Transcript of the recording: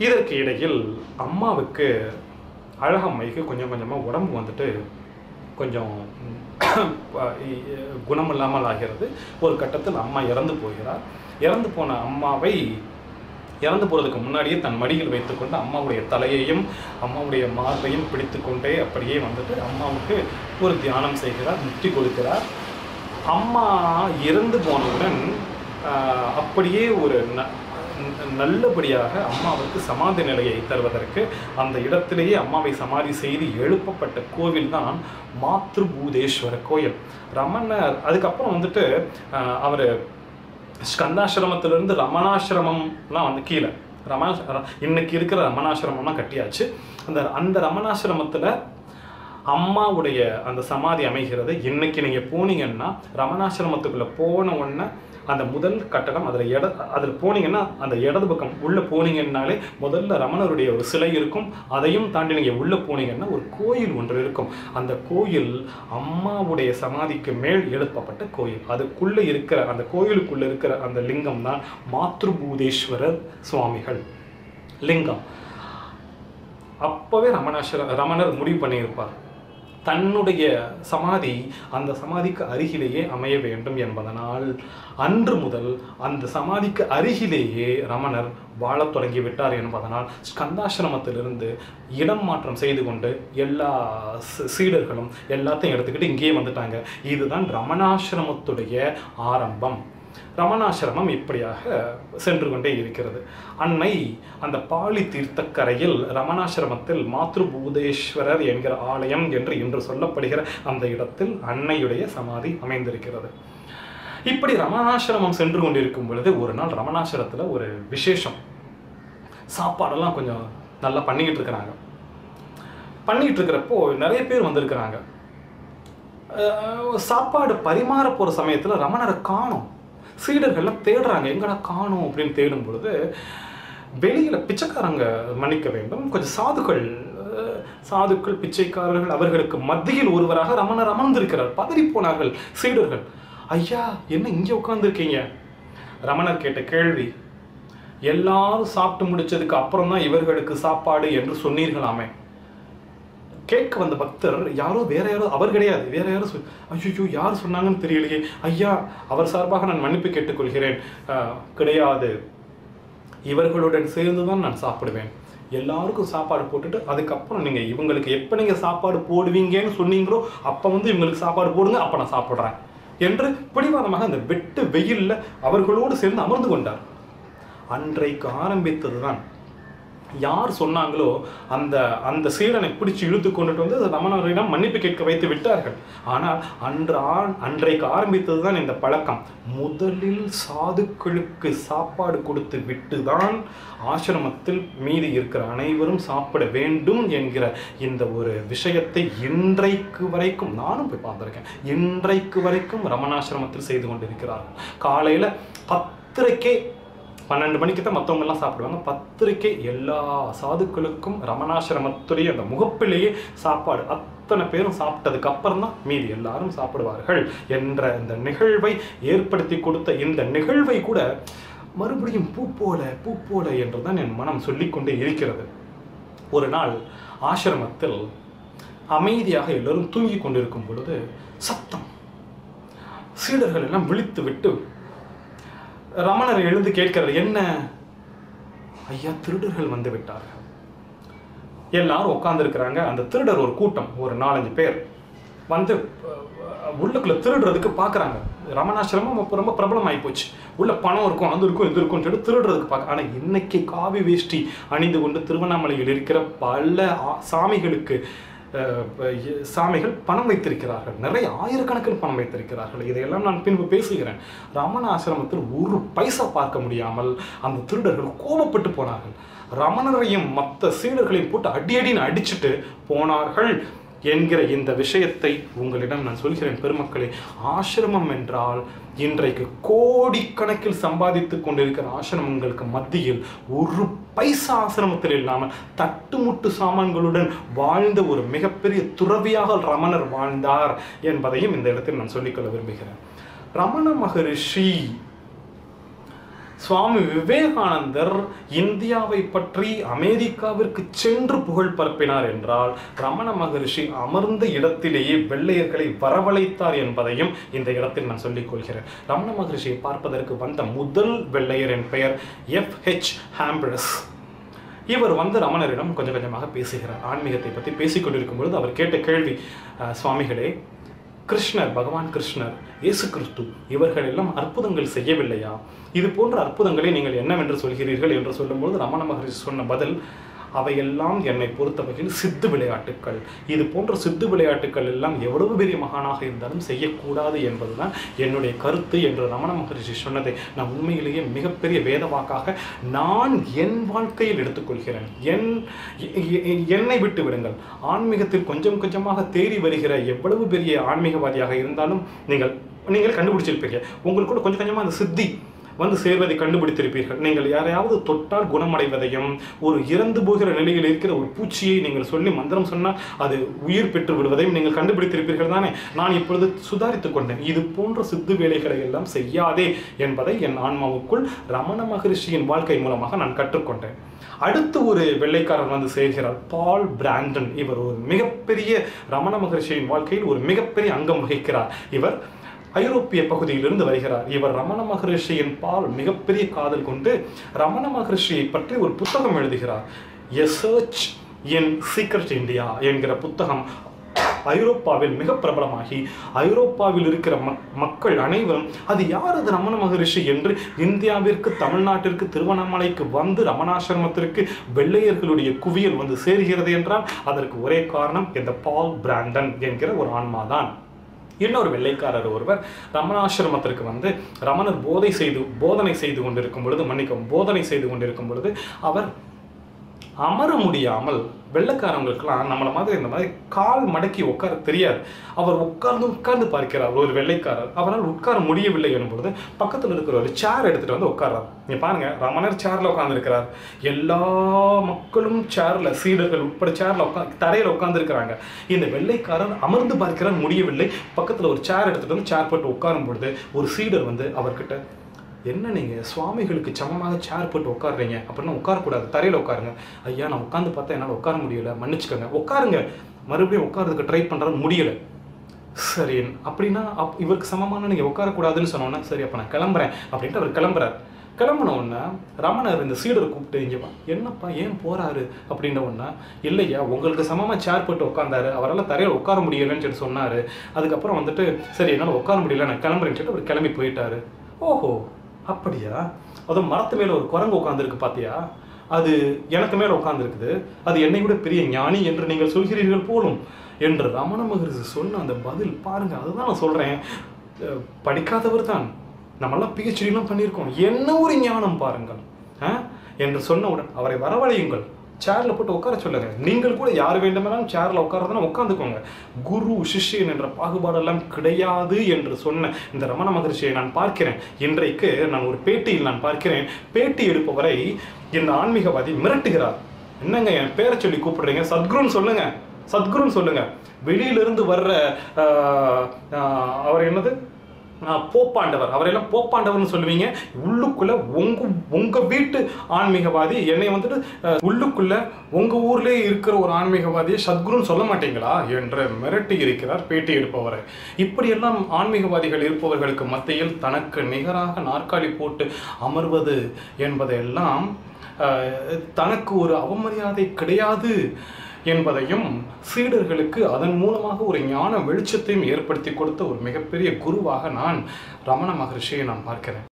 இதற்கு இடையில் அம்மாவுக்கு அழகம்மைக்கு கொஞ்சம் கொஞ்சமாக உடம்பு வந்துட்டு கொஞ்சம் குணம் இல்லாமல் ஆகிறது ஒரு கட்டத்தில் அம்மா இறந்து போகிறார் இறந்து போன அம்மாவை இறந்து போகிறதுக்கு முன்னாடியே தன் மடியில் வைத்துக்கொண்டு அம்மாவுடைய தலையையும் அம்மாவுடைய மார்பையும் பிடித்துக்கொண்டே அப்படியே வந்துட்டு அம்மாவுக்கு ஒரு தியானம் செய்கிறார் முக்தி கொடுக்கிறார் அம்மா இறந்து போனவுடன் ஆஹ், அப்படியே ஒரு ந- ந- நல்லபடியாக அம்மாவுக்கு சமாதி நிலையை தருவதற்கு அந்த இடத்திலேயே அம்மாவை சமாதி செய்து எழுப்பப்பட்ட கோவில் தான் மாத்ருபூதேஸ்வர கோயில் ரமணர் அதுக்கப்புறம் வந்துட்டு அவர் ஸ்கந்தாசிரமத்திலிருந்து ரமணாசிரமம்லாம் வந்து கீழே ரமண இன்னைக்கு இருக்கிற ரமணாசிரமம்லாம் கட்டியாச்சு அந்த அந்த ரமணாசிரமத்தில் அம்மாவுடைய அந்த சமாதி அமைகிறது இன்னைக்கு நீங்கள் போனீங்கன்னா ரமணாசிரமத்துக்குள்ளே போன உடனே அந்த முதல் கட்டடம் அதில் இட அதில் போனீங்கன்னா அந்த இடது பக்கம் உள்ளே போனீங்கன்னாலே முதல்ல ரமணருடைய ஒரு சிலை இருக்கும் அதையும் தாண்டி நீங்கள் உள்ளே போனீங்கன்னா ஒரு கோயில் ஒன்று இருக்கும் அந்த கோயில் அம்மாவுடைய சமாதிக்கு மேல் எழுப்பப்பட்ட கோயில் அதுக்குள்ளே இருக்கிற அந்த கோயிலுக்குள்ளே இருக்கிற அந்த லிங்கம் தான் மாத்ருபூதேஸ்வரர் சுவாமிகள் லிங்கம் அப்போவே ரமணாஸ்வர ரமணர் முடிவு பண்ணியிருப்பார் தன்னுடைய சமாதி அந்த சமாதிக்கு அருகிலேயே அமைய வேண்டும் என்பதனால் அன்று முதல் அந்த சமாதிக்கு அருகிலேயே ரமணர் வாழத் தொடங்கிவிட்டார் என்பதனால் ஸ்கந்தாசிரமத்திலிருந்து இடம் மாற்றம் செய்து கொண்டு எல்லா சீ- சீடர்களும் எல்லாத்தையும் எடுத்துக்கிட்டு இங்கேயே வந்துட்டாங்க இதுதான் ரமணாசிரமத்துடைய ஆரம்பம் ரமணாசிரமம் இப்படியாக சென்று கொண்டே இருக்கிறது அன்னை அந்த பாலி தீர்த்தக்கரையில் ரமணாசிரமத்தில் மாத்ருபூதேஸ்வரர் என்கிற ஆலயம் என்று இன்று சொல்லப்படுகிற அந்த இடத்தில் அன்னையுடைய சமாதி அமைந்திருக்கிறது இப்படி ரமணாசிரமம் சென்று கொண்டிருக்கும் பொழுது ஒரு நாள் ரமணாசிரமத்தில் ஒரு விசேஷம் சாப்பாடெல்லாம் கொஞ்சம் நல்லா பண்ணிக்கிட்டு இருக்கிறாங்க பண்ணிக்கிட்டு இருக்கிறப்போ நிறைய பேர் வந்திருக்கிறாங்க அஹ் சாப்பாடு பரிமாற போகிற சமயத்தில் ரமணரை காணும் சீடர்கள்லாம் தேடுறாங்க எங்கடா காணும் அப்படின்னு தேடும் பொழுது வெளியில் பிச்சைக்காரங்க மன்னிக்க வேண்டும் கொஞ்சம் சாதுக்கள் அஹ், சாதுக்கள் பிச்சைக்காரர்கள் அவர்களுக்கு மத்தியில் ஒருவராக ரமணர் அமர்ந்திருக்கிறார் பதறி போனார்கள் சீடர்கள் ஐயா என்ன இங்கே உட்காந்துருக்கீங்க ரமணர் கேட்ட கேள்வி எல்லாரும் சாப்பிட்டு முடிச்சதுக்கு அப்புறம் தான் இவர்களுக்கு சாப்பாடு என்று சொன்னீர்களாமே கேட்க வந்த பக்தர் யாரோ வேற யாரோ அவர் கிடையாது வேற யாரோ சொல் ஐயோ யார் சொன்னாங்கன்னு தெரியலையே ஐயா அவர் சார்பாக நான் மன்னிப்பு கேட்டுக்கொள்கிறேன் "ஆஹ், கிடையாது இவர்களுடன் சேர்ந்து தான் நான் சாப்பிடுவேன் எல்லாருக்கும் சாப்பாடு போட்டுட்டு அதுக்கப்புறம் நீங்கள் இவங்களுக்கு எப்போ நீங்கள் சாப்பாடு போடுவீங்கன்னு சொன்னீங்களோ அப்போ வந்து இவங்களுக்கு சாப்பாடு போடுங்க அப்போ நான் சாப்பிட்றேன் என்று பிடிவாதமாக அந்த வெட்டு வெயில்ல அவர்களோடு சேர்ந்து அமர்ந்து கொண்டார் அன்றைக்கு ஆரம்பித்தது தான் யார் சொன்னாங்களோ அந்த அந்த சீடனை பிடிச்சு இழுத்து கொண்டுட்டு வந்து ரமணரிடம் மன்னிப்பு கேட்க வைத்து விட்டார்கள் ஆனால் அன்று ஆ- அன்றைக்கு ஆரம்பித்தது தான் இந்த பழக்கம் முதலில் சாதுக்களுக்கு சாப்பாடு கொடுத்து விட்டுதான் ஆசிரமத்தில் மீதி இருக்கிற அனைவரும் சாப்பிட வேண்டும் என்கிற இந்த ஒரு விஷயத்தை இன்றைக்கு வரைக்கும் நானும் போய் பார்த்துருக்கேன் இன்றைக்கு வரைக்கும் ரமணாசிரமத்தில் செய்து கொண்டிருக்கிறார்கள் காலையில் பத்தரைக்கே பன்னெண்டு மணிக்கு தான் மற்றவங்க எல்லாம் சாப்பிடுவாங்க பத்திரிக்கை எல்லா சாதுக்களுக்கும் ரமணாசிரமத்துடைய அந்த முகப்பிலேயே சாப்பாடு அத்தனை பேரும் சாப்பிட்டதுக்கு அப்புறம் தான் மீதி எல்லாரும் சாப்பிடுவார்கள் என்ற இந்த நிகழ்வை ஏற்படுத்தி கொடுத்த இந்த நிகழ்வை கூட மறுபடியும் பூ போல பூ போல என்றுதான் என் மனம் சொல்லிக்கொண்டே இருக்கிறது ஒரு நாள் ஆசிரமத்தில் அமைதியாக எல்லோரும் தூங்கிக் கொண்டிருக்கும் பொழுது சத்தம் சீடர்கள் எல்லாம் விழித்து விட்டு ரமணர் எழுந்து கேட்கிறார் என்ன ஐயா திருடர்கள் வந்து விட்டார்கள் எல்லாரும் உட்கார்ந்துருக்கிறாங்க அந்த திருடர் ஒரு கூட்டம் ஒரு நாலஞ்சு பேர் வந்து அஹ், உள்ளுக்குள்ள திருடுறதுக்கு பார்க்குறாங்க ரமணாசிரமம் அப்போ ரொம்ப பிரபலம் ஆகி போச்சு உள்ள பணம் இருக்கும் அது இருக்கும் இது இருக்கும்னு சொல்லி திருடுறதுக்கு பார்க்க ஆனால் இன்னைக்கு காவி வேஷ்டி அணிந்து கொண்டு திருவண்ணாமலையில் இருக்கிற பல ஆ- சாமிகளுக்கு அஹ், ப- எ- சாமிகள் பணம் வைத்திருக்கிறார்கள் நிறைய ஆயிரக்கணக்கில் பணம் வைத்திருக்கிறார்கள் இதையெல்லாம் நான் பின்பு பேசுகிறேன் ரமண ஆசிரமத்தில் ஒரு பைசா பார்க்க முடியாமல் அந்த திருடர்கள் கோபப்பட்டு போனார்கள் ரமணரையும் மற்ற சீடர்களையும் போட்டு அடி அடின்னு அடிச்சுட்டு போனார்கள் என்கிற இந்த விஷயத்தை உங்களிடம் நான் சொல்கிறேன் பெருமக்களே ஆசிரமம் என்றால் இன்றைக்கு கோடிக்கணக்கில் சம்பாதித்துக் கொண்டிருக்கிற ஆசிரமங்களுக்கு மத்தியில் ஒரு பைசா ஆசிரமத்தில் இல்லாமல் தட்டுமுட்டு சாமான்களுடன் வாழ்ந்த ஒரு மிகப்பெரிய துறவியாக ரமணர் வாழ்ந்தார் என்பதையும் இந்த இடத்தில் நான் சொல்லிக்கொள்ள விரும்புகிறேன் ரமண மகரிஷி சுவாமி விவேகானந்தர் இந்தியாவை பற்றி அமெரிக்காவிற்கு சென்று புகழ் பரப்பினார் என்றால் ரமண மகரிஷி அமர்ந்த இடத்திலேயே வெள்ளையர்களை வரவழைத்தார் என்பதையும் இந்த இடத்தில் நான் சொல்லிக் கொள்கிறேன் ரமண மகரிஷியை பார்ப்பதற்கு வந்த முதல் வெள்ளையரின் பெயர் எஃப் ஹெச் ஹாம்பிரஸ் இவர் வந்து ரமணரிடம் கொஞ்சம் கொஞ்சமாக பேசுகிறார் ஆன்மீகத்தை பற்றி பேசிக் கொண்டிருக்கும் பொழுது அவர் கேட்ட கேள்வி "அஹ், சுவாமிகளே கிருஷ்ணர் பகவான் கிருஷ்ணர் இயேசு கிறிஸ்து இவர்கள் எல்லாம் அற்புதங்கள் செய்யவில்லையா இது போன்ற அற்புதங்களை நீங்கள் என்னவென்று சொல்கிறீர்கள் என்று சொல்லும்போது ரமண மகரிஷி சொன்ன பதில் அவையெல்லாம் என்னை பொறுத்தவரையில் சித்து விளையாட்டுக்கள் இது போன்ற சித்து விளையாட்டுக்கள் எல்லாம் எவ்வளவு பெரிய மகானாக இருந்தாலும் செய்யக்கூடாது என்பதுதான் என்னுடைய கருத்து என்று ரமண மகரிஷி சொன்னதை நான் உண்மையிலேயே மிகப்பெரிய வேதவாக்காக நான் என் வாழ்க்கையில் எடுத்துக்கொள்கிறேன் என் எ- எ- என்னை விட்டு விடுங்கள் ஆன்மீகத்தில் கொஞ்சம் கொஞ்சமாக தேறி வருகிற எவ்வளவு பெரிய ஆன்மீகவாதியாக இருந்தாலும் நீங்கள் நீங்கள் கண்டுபிடிச்சிருப்பீங்க உங்களுக்கு கூட கொஞ்சம் கொஞ்சமாக அந்த சித்தி வந்து சேர்வதை கண்டுபிடித்திருப்பீர்கள் நீங்கள் யாரையாவது தொட்டால் குணமடைவதையும் ஒரு இறந்து போகிற நிலையில் இருக்கிற ஒரு பூச்சியை நீங்கள் சொல்லி மந்திரம் சொன்னால் அது உயிர் பெற்று விடுவதையும் நீங்கள் கண்டுபிடித்திருப்பீர்கள் தானே நான் இப்பொழுது சுதாரித்துக் கொண்டேன் இது போன்ற சித்து வேலைகளை எல்லாம் செய்யாதே என்பதை என் ஆன்மாவுக்குள் ரமண மகரிஷியின் வாழ்க்கை மூலமாக நான் கற்றுக்கொண்டேன் அடுத்து ஒரு வெள்ளைக்காரர் வந்து சேர்கிறார் பால் பிராண்டன் இவர் ஒரு மிகப்பெரிய ரமண மகரிஷியின் வாழ்க்கையில் ஒரு மிகப்பெரிய அங்கம் வகிக்கிறார் இவர் ஐரோப்பிய பகுதியிலிருந்து வருகிறார் இவர் ரமண மகரிஷியின் பால் மிகப்பெரிய காதல் கொண்டு ரமண மகரிஷியை பற்றி ஒரு புத்தகம் எழுதுகிறார் a search in secret India என்கிற புத்தகம் ஐரோப்பாவில் மிக பிரபலமாகி ஐரோப்பாவில் இருக்கிற மக்- மக்கள் அனைவரும் அது யார் அது ரமண மகரிஷி என்று இந்தியாவிற்கு தமிழ்நாட்டிற்கு திருவண்ணாமலைக்கு வந்து ரமணாசிரமத்திற்கு வெள்ளையர்களுடைய குவியல் வந்து சேருகிறது என்றால் அதற்கு ஒரே காரணம் இந்த பால் பிராண்டன் என்கிற ஒரு ஆன்மாதான் இன்னொரு வெள்ளைக்காரர் ஒருவர் ரமணாசிரமத்திற்கு வந்து ரமணர் போதை செய்து போதனை செய்து கொண்டிருக்கும் பொழுது மன்னிக்கவும் போதனை செய்து கொண்டிருக்கும் பொழுது அவர் அமர முடியாமல் வெள்ளைக்காரங்களுக்கெல்லாம் நம்மள மாதிரி இந்த மாதிரி கால் மடக்கி உட்கார தெரியாது அவர் உட்கார்ந்து உட்கார்ந்து பார்க்கிறார் ஒரு வெள்ளைக்காரர் அவரால் உட்கார முடியவில்லை எனும் பொழுது பக்கத்தில் இருக்கிற ஒரு சேர் எடுத்துட்டு வந்து உட்கார்றார் நீங்க பாருங்க ரமணர் சேர்ல உட்கார்ந்து இருக்கிறார் எல்லா மக்களும் சேர்ல சீடர்கள் உட்பட சேர்ல உட்காந்து தரையில உட்கார்ந்து இருக்கிறாங்க இந்த வெள்ளைக்காரர் அமர்ந்து பார்க்கிறார் முடியவில்லை பக்கத்துல ஒரு சேர் எடுத்துட்டு வந்து சேர் போட்டு உட்காரும் பொழுது ஒரு சீடர் வந்து அவர்கிட்ட என்ன நீங்க சுவாமிகளுக்கு சமமாக சேர் போட்டு உட்காருறீங்க அப்படின்னா உட்காரக்கூடாது தரையில உட்காருங்க ஐயா நான் உட்காந்து பார்த்தா என்னால் உட்கார முடியல மன்னிச்சுக்கோங்க உட்காருங்க மறுபடியும் உட்கார்றதுக்கு ட்ரை பண்றது முடியல சரி அப்படின்னா அப் இவருக்கு சமமான நீங்க உட்காரக்கூடாதுன்னு சொன்னோன்னா சரி அப்ப நான் கிளம்புறேன் அப்படின்ட்டு அவர் கிளம்புறாரு கிளம்புன உடனே ரமணர் இந்த சீடரை கூப்பிட்டு இங்க வா என்னப்பா ஏன் போறாரு அப்படின்ன உடனே இல்லையா உங்களுக்கு சமமா சேர் போட்டு உட்காந்தாரு அவரால் தரையில் உட்கார முடியலன்னு சொல்லி சொன்னாரு அதுக்கப்புறம் வந்துட்டு சரி என்னால் உட்கார முடியல நான் கிளம்புறேன்னு சொல்லிட்டு அவர் கிளம்பி போயிட்டாரு ஓஹோ அப்படியா அதுவும் மரத்து மேல ஒரு குரங்கு உட்காந்துருக்கு பாத்தியா அது எனக்கு மேல உட்கார்ந்திருக்குது அது என்னை விட பெரிய ஞானி என்று நீங்கள் சொல்கிறீர்கள் போலும் என்று ரமண மகரிஷி சொன்ன அந்த பதில் பாருங்க அதுதான் நான் சொல்றேன் அஹ், படிக்காதவர் தான் நம்மளாம் பிஹெச்டிலாம் பண்ணியிருக்கோம் என்ன ஒரு ஞானம் பாருங்கள் ஆ? என்று சொன்னவுடன் அவரை வரவழையுங்கள் சேர்ல போட்டு உட்கார சொல்லுங்க நீங்கள் கூட யார் வேண்டுமானாலும் சேர்ல உட்காரதுனா உட்காந்துக்கோங்க குரு சிஷ்யன் என்ற பாகுபாடெல்லாம் கிடையாது என்று சொன்ன இந்த ரமண மகரிஷியை நான் பார்க்கிறேன் இன்றைக்கு நான் ஒரு பேட்டியில் நான் பார்க்கிறேன் பேட்டி எடுப்பவரை இந்த ஆன்மீகவாதி மிரட்டுகிறார் என்னங்க என் பேரை சொல்லி கூப்பிடுறீங்க சத்குருன்னு சொல்லுங்க சத்குருன்னு சொல்லுங்க வெளியிலிருந்து வர்ற ஆஹ், ஆஹ், அவர் என்னது ஆஹ், போப்பாண்டவர் அவரெல்லாம் போப்பாண்டவர்னு சொல்லுவீங்க உள்ளுக்குள்ள உங்க உங்க வீட்டு ஆன்மீகவாதி என்னை வந்துட்டு ஆஹ், உள்ளுக்குள்ள உங்க ஊர்லயே இருக்கிற ஒரு ஆன்மீகவாதியை சத்குருன்னு சொல்ல மாட்டீங்களா என்று மிரட்டி இருக்கிறார் பேட்டி எடுப்பவரை இப்படியெல்லாம் ஆன்மீகவாதிகள் இருப்பவர்களுக்கு மத்தியில் தனக்கு நிகராக நாற்காலி போட்டு அமர்வது என்பதையெல்லாம் ஆஹ், தனக்கு ஒரு அவமரியாதை கிடையாது என்பதையும் சீடர்களுக்கு அதன் மூலமாக ஒரு ஞான வெளிச்சத்தையும் ஏற்படுத்தி கொடுத்த ஒரு மிகப்பெரிய குருவாக நான் ரமண மகரிஷியை நான் பார்க்கிறேன்